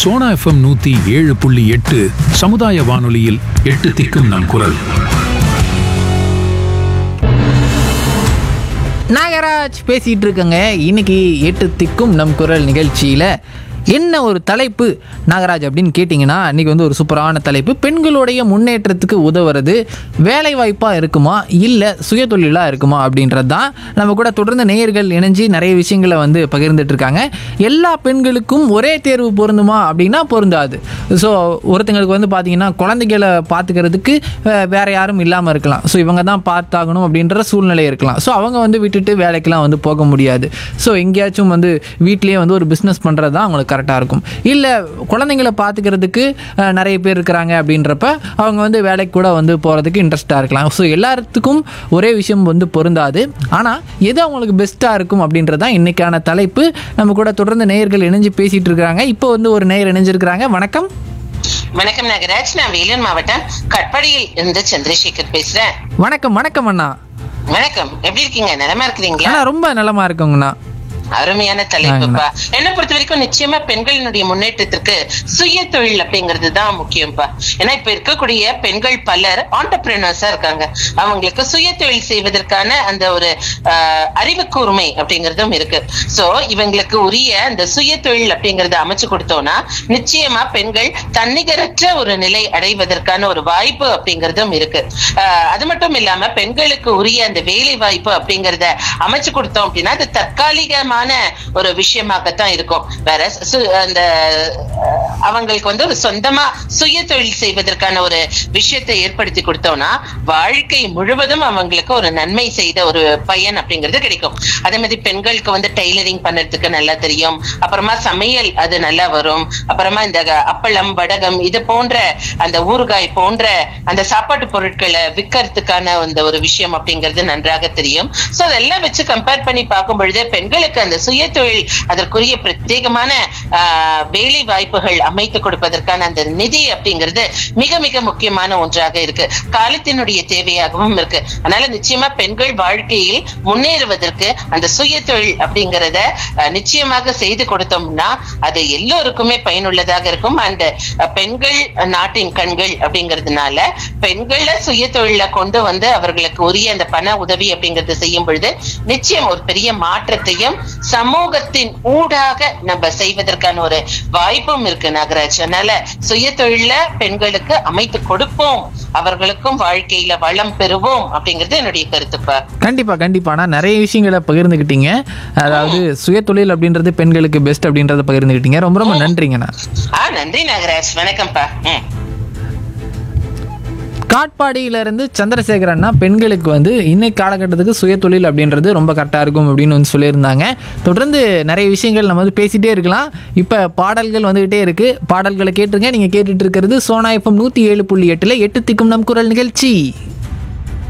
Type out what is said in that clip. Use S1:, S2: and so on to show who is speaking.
S1: Sona FM நூத்தி ஏழு புள்ளி எட்டு சமுதாய வானொலியில் எட்டு திக்கும் நம் குரல்
S2: நாகராஜ் பேசிகிட்டு இருக்கங்க இன்னைக்கு எட்டு திக்கும் நம் குரல் நிகழ்ச்சியில் என்ன ஒரு தலைப்பு நாகராஜ் அப்படின்னு கேட்டிங்கன்னா இன்றைக்கி வந்து ஒரு சூப்பரான தலைப்பு பெண்களுடைய முன்னேற்றத்துக்கு உதவுறது வேலை வாய்ப்பாக இருக்குமா இல்லை சுயதொழிலாக இருக்குமா அப்படின்றது தான் நம்ம கூட தொடர்ந்து நேயர்கள் இணைஞ்சு நிறைய விஷயங்களை வந்து பகிர்ந்துட்டு இருக்காங்க எல்லா பெண்களுக்கும் ஒரே தேர்வு பொருந்துமா அப்படின்னா பொருந்தாது ஸோ ஒருத்தங்களுக்கு வந்து பார்த்தீங்கன்னா குழந்தைகளை பார்த்துக்கிறதுக்கு அஹ், வேற யாரும் இல்லாமல் இருக்கலாம் ஸோ இவங்க தான் பார்த்தாகணும் அப்படின்ற சூழ்நிலை இருக்கலாம் ஸோ அவங்க வந்து விட்டுட்டு வேலைக்கெல்லாம் வந்து போக முடியாது ஸோ எங்கேயாச்சும் வந்து வீட்லேயே வந்து ஒரு பிஸ்னஸ் பண்ணுறது தான் அவங்களுக்கு கரெக்டாக இருக்கும் இல்லை குழந்தைங்களை பார்த்துக்கிறதுக்கு அஹ், நிறைய பேர் இருக்கிறாங்க அப்படின்றப்ப அவங்க வந்து வேலைக்கு கூட வந்து போகிறதுக்கு இன்ட்ரெஸ்ட்டாக இருக்கலாம் ஸோ எல்லாத்துக்கும் ஒரே விஷயம் வந்து பொருந்தாது ஆனால் எது அவங்களுக்கு பெஸ்ட்டாக இருக்கும் அப்படின்றது தான் இன்றைக்கான தலைப்பு நம்ம கூட தொடர்ந்து நேயர்கள் இணைஞ்சு பேசிகிட்டு இருக்கிறாங்க இப்போ வந்து ஒரு நேயர் இணைஞ்சிருக்கிறாங்க வணக்கம்
S3: வணக்கம் நாகராஜ் நான் வேலூர் மாவட்டம் கட்பாடியில் இருந்து சந்திரசேகர் பேசுறேன்
S2: வணக்கம் வணக்கம் அண்ணா
S3: வணக்கம் எப்படி இருக்கீங்க நலமா இருக்கிறீங்களா
S2: அண்ணா ரொம்ப நலமா இருக்குங்கண்ணா
S3: அருமையான தலைப்புப்பா என்ன பொறுத்த வரைக்கும் நிச்சயமா பெண்களினுடைய முன்னேற்றத்திற்கு சுய தொழில் அப்படிங்கிறது தான் முக்கியம்ப்பா ஏன்னா இப்ப இருக்கக்கூடிய பெண்கள் பலர் ஆண்டர்பிரினர்ஸா இருக்காங்க அவங்களுக்கு சுய தொழில் செய்வதற்கான அந்த ஒரு ஆஹ், அறிவு கூர்மை அப்படிங்கிறதும் இருக்கு சோ இவங்களுக்கு உரிய அந்த சுய தொழில் அப்படிங்கறத அமைச்சு கொடுத்தோம்னா நிச்சயமா பெண்கள் தன்னிகரற்ற ஒரு நிலை அடைவதற்கான ஒரு வாய்ப்பு அப்படிங்கிறதும் இருக்கு ஆஹ், அது மட்டும் இல்லாம பெண்களுக்கு உரிய அந்த வேலை வாய்ப்பு அப்படிங்கறத அமைச்சு கொடுத்தோம் அப்படின்னா அது தற்காலிகமான ஒரு விஷயமாகத்தான் இருக்கும் வேற சு- அந்த அஹ், அவங்களுக்கு வந்து ஒரு சொந்தமா சுய தொழில் செய்வதற்கான ஒரு விஷயத்தை ஏற்படுத்தி கொடுத்தோம்னா வாழ்க்கை முழுவதும் அவங்களுக்கு ஒரு நன்மை செய்த ஒரு பயன் அப்படிங்கிறது கிடைக்கும் அதே மாதிரி பெண்களுக்கு வந்து டெய்லரிங் பண்றதுக்கு நல்லா தெரியும் அப்புறமா சமையல் அது நல்லா வரும் அப்புறமா இந்த அப்பளம் வடகம் இது போன்ற அந்த ஊறுகாய் போன்ற அந்த சாப்பாட்டு பொருட்களை விற்கிறதுக்கான அந்த ஒரு விஷயம் அப்படிங்கிறது நன்றாக தெரியும் சோ அதெல்லாம் வச்சு கம்பேர் பண்ணி பார்க்கும் பொழுது பெண்களுக்கு அந்த சுய தொழில் அதற்குரிய பிரத்யேகமான ஆஹ், வேலை வாய்ப்புகள் அமைத்து கொடுப்பதற்கான அந்த நிதி அப்படிங்கிறது மிக மிக முக்கியமான ஒன்றாக இருக்கு காலத்தினுடைய தேவையாகவும் இருக்கு அதனால நிச்சயமா பெண்கள் வாழ்க்கையில் முன்னேறுவதற்கு அந்த சுய தொழில் அப்படிங்கறத அஹ், நிச்சயமாக செய்து கொடுத்தோம்னா அது எல்லோருக்குமே பயனுள்ளதாக இருக்கும் அந்த அஹ், பெண்கள் நாட்டின் கண்கள் அப்படிங்கிறதுனால பெண்களை சுய தொழில கொண்டு வந்து அவர்களுக்கு உரிய அந்த பண உதவி அப்படிங்கறது செய்யும் பொழுது நிச்சயம் ஒரு பெரிய மாற்றத்தையும் சமூகத்தின் ஊடாக நம்ம செய்வதற்கான ஒரு வாய்ப்பும் இருக்கு நாகராஜ் அதனால சுய தொழில பெண்களுக்கு அமைத்து கொடுப்போம் அவர்களுக்கும் வாழ்க்கையில வளம் பெறுவோம் அப்படிங்கிறது என்னுடைய கருத்துப்பா
S2: கண்டிப்பா கண்டிப்பா ஆனால் நிறைய விஷயங்களை பகிர்ந்துக்கிட்டீங்க அதாவது சுயதொழில் அப்படின்றது பெண்களுக்கு பெஸ்ட் அப்படின்றத பகிர்ந்துக்கிட்டீங்க ரொம்ப ரொம்ப நன்றிங்கண்ணா
S3: ஆ நன்றி நாகராஜ் வணக்கம்ப்பா ம்
S2: காட்பாடியிலேருந்து சந்திரசேகர் அண்ணா பெண்களுக்கு வந்து இன்னைக்கு காலகட்டத்துக்கு சுயதொழில் அப்படின்றது ரொம்ப கரெக்டாக இருக்கும் அப்படின்னு வந்து சொல்லியிருந்தாங்க தொடர்ந்து நிறைய விஷயங்கள் நம்ம வந்து பேசிகிட்டே இருக்கலாம் இப்போ பாடல்கள் வந்துகிட்டே இருக்குது பாடல்களை கேட்டுருங்க நீங்கள் கேட்டுட்டு இருக்கிறது சோனா எஃப்எம் நூற்றி ஏழு புள்ளி எட்டில் எட்டு திக்கும் நம் குரல் நிகழ்ச்சி